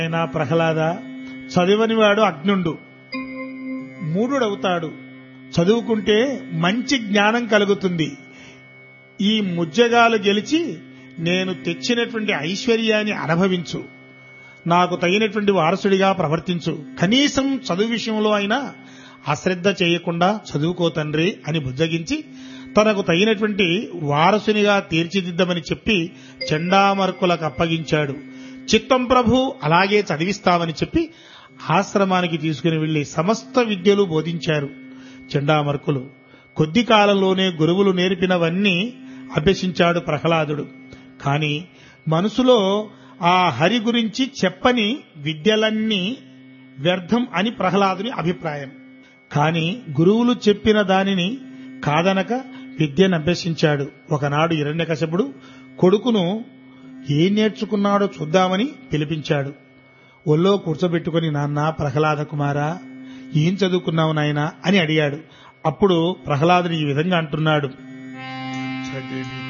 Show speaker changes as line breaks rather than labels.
అయినా ప్రహ్లాద చదివనివాడు అగ్నుండు మూఢుడవుతాడు చదువుకుంటే మంచి జ్ఞానం కలుగుతుంది ఈ ముజ్జగాలు గెలిచి నేను తెచ్చినటువంటి ఐశ్వర్యాన్ని అనుభవించు నాకు తగినటువంటి వారసుడిగా ప్రవర్తించు కనీసం చదువు విషయంలో అయినా అశ్రద్ధ చేయకుండా చదువుకో తండ్రి అని బుజ్జగించి తనకు తగినటువంటి వారసునిగా తీర్చిదిద్దమని చెప్పి చెండామర్కులకు అప్పగించాడు చిత్తం ప్రభు అలాగే చదివిస్తామని చెప్పి ఆశ్రమానికి తీసుకుని వెళ్లి సమస్త విద్యలు బోధించారు చెండామర్కులు కొద్ది కాలంలోనే గురువులు నేర్పినవన్నీ అభ్యసించాడు ప్రహ్లాదుడు కాని మనసులో ఆ హరి గురించి చెప్పని విద్యలన్నీ వ్యర్థం అని ప్రహ్లాదుని అభిప్రాయం కాని గురువులు చెప్పిన దానిని కాదనక విద్యను అభ్యసించాడు ఒకనాడు హిరణ్యకశపుడు కొడుకును ఏం నేర్చుకున్నాడో చూద్దామని పిలిపించాడు ఒళ్ళో కూర్చోబెట్టుకుని నాన్న ప్రహ్లాద కుమారా ఏం చదువుకున్నావు నాయనా అని అడిగాడు అప్పుడు ప్రహ్లాదుని ఈ విధంగా అంటున్నాడు